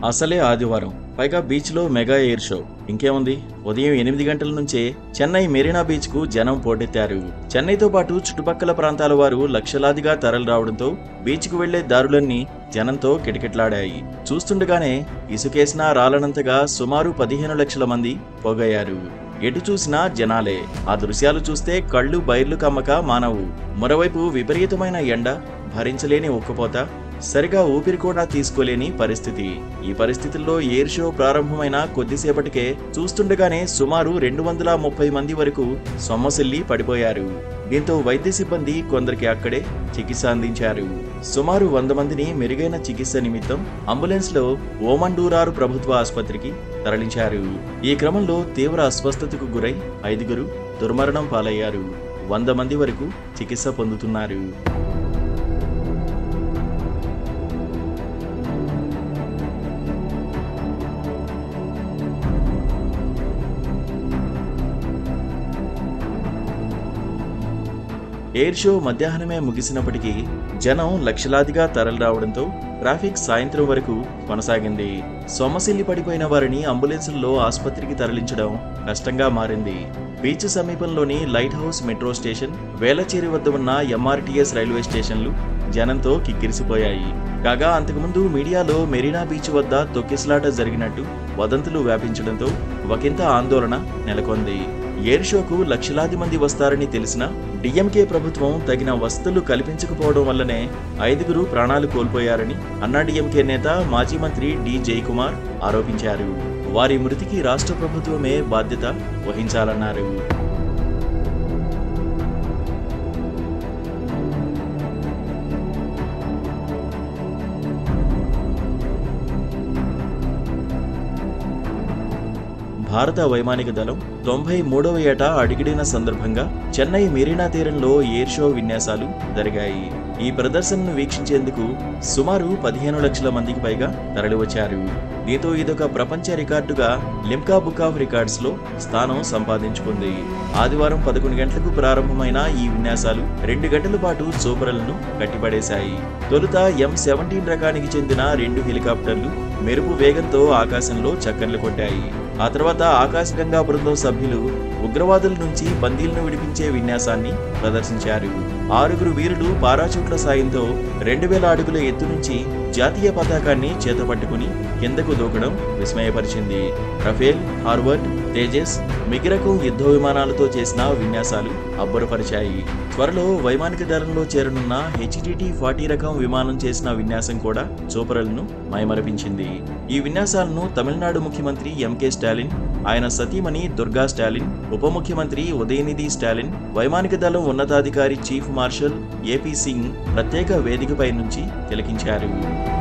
అసలే ఆదివారం పైగా బీచ్ లో మెగా ఎయిర్ షో ఇంకేముంది ఉదయం ఎనిమిది గంటల నుంచే చెన్నై మెరీనా బీచ్ కు జనం పోటెత్తారు చెన్నైతో పాటు చుట్టుపక్కల ప్రాంతాల వారు లక్షలాదిగా తరలి రావడంతో బీచ్ కు వెళ్లే దారులన్నీ జనంతో కిటకిటలాడాయి చూస్తుండగానే ఇసుకేసినా రాలనంతగా సుమారు పదిహేను లక్షల మంది పోగయ్యారు ఎటు చూసినా జనాలే ఆ దృశ్యాలు చూస్తే కళ్ళు బైర్లు కమ్మక మానవు మరోవైపు విపరీతమైన ఎండ భరించలేని ఉక్కపోత సరిగా ఊపిరి కూడా తీసుకోలేని పరిస్థితి ఈ పరిస్థితుల్లో ఎయిర్ షో ప్రారంభమైన కొద్దిసేపటికే చూస్తుండగానే సుమారు రెండు వందల ముప్పై మంది వరకు సొమ్మసిల్లి పడిపోయారు దీంతో వైద్య సిబ్బంది కొందరికి అక్కడే చికిత్స అందించారు సుమారు వంద మందిని మెరుగైన చికిత్స నిమిత్తం అంబులెన్స్ లో ఓమండూరారు ప్రభుత్వ ఆసుపత్రికి తరలించారు ఈ క్రమంలో తీవ్ర అస్వస్థతకు గురై ఐదుగురు దుర్మరణం పాలయ్యారు వంద మంది వరకు చికిత్స పొందుతున్నారు ఎయిర్ షో మధ్యాహ్నమే ముగిసినప్పటికీ జనం లక్షలాదిగా తరలి రావడంతో ట్రాఫిక్ సాయంత్రం వరకు కొనసాగింది సొమ్మసిల్లి పడిపోయిన వారిని అంబులెన్సుల్లో ఆసుపత్రికి తరలించడం కష్టంగా మారింది బీచ్ సమీపంలోని lighthouse metro station Velachery వద్ద ఉన్న ఎంఆర్టీఎస్ రైల్వే స్టేషన్లు జనంతో కిక్కిరిసిపోయాయి కాగా అంతకుముందు మీడియాలో మెరీనా బీచ్ వద్ద తొక్కిసలాట జరిగినట్టు వదంతులు వ్యాపించడంతో ఒకంత ఆందోళన నెలకొంది ఎయిర్ షోకు లక్షలాది మంది వస్తారని తెలిసినా డిఎంకే ప్రభుత్వం తగిన వసతులు కల్పించకపోవడం వల్లనే ఐదుగురు ప్రాణాలు కోల్పోయారని అన్నా డిఎంకే నేత మాజీ మంత్రి డి జయకుమార్ ఆరోపించారు వారి మృతికి రాష్ట్ర ప్రభుత్వమే బాధ్యత వహించాలన్నారు భారత వైమానిక దళం తొంభై మూడవ ఏట అడిగిడిన సందర్భంగా చెన్నై మెరీనా తీరంలో ఎయిర్ షో విన్యాసాలు జరిగాయి ఈ ప్రదర్శనను వీక్షించేందుకు సుమారు పదిహేను లక్షల మందికి పైగా తరలివచ్చారు దీంతో ఇదొక ప్రపంచ రికార్డుగా లిమ్కా బుక్ ఆఫ్ రికార్డ్స్ లో స్థానం సంపాదించుకుంది ఆదివారం పదకొండు గంటలకు ప్రారంభమైన ఈ విన్యాసాలు రెండు గంటల పాటు చూపరలను కట్టిపడేశాయి తొలుత ఎం సెవెంటీన్ రకానికి చెందిన రెండు హెలికాప్టర్లు మెరుపు వేగంతో ఆకాశంలో చక్కర్లు కొట్టాయి ఆ తర్వాత ఆకాశగంగా బృందం సభ్యులు ఉగ్రవాదుల నుంచి బందీలను విడిపించే విన్యాసాన్ని ప్రదర్శించారు ఆరుగురు వీరులు పారాచూట్ల సాయంతో రెండు వేల అడుగుల ఎత్తు నుంచి జాతీయ పతాకాన్ని చేతపట్టుకుని కిందకు దూకడం విస్మయపరిచింది రఫేల్ హార్వర్డ్ తేజస్ మిగిరకం యుద్ధ విమానాలతో చేసిన విన్యాసాలు అబ్బురపరిచాయి త్వరలో వైమానిక దళంలో చేరనున్న హెచ్టిటి ఫార్టీ రకం విమానం చేసిన విన్యాసం కూడా చూపరలను మైమరపించింది ఈ విన్యాసాలను తమిళనాడు ముఖ్యమంత్రి ఎంకే స్టాలిన్ ఆయన సతీమణి దుర్గా స్టాలిన్ ఉప ముఖ్యమంత్రి ఉదయనిధి స్టాలిన్ వైమానిక దళం ఉన్నతాధికారి చీఫ్ మార్షల్ ఏపీ సింగ్ ప్రత్యేక వేదికపై నుంచి తిలకించారు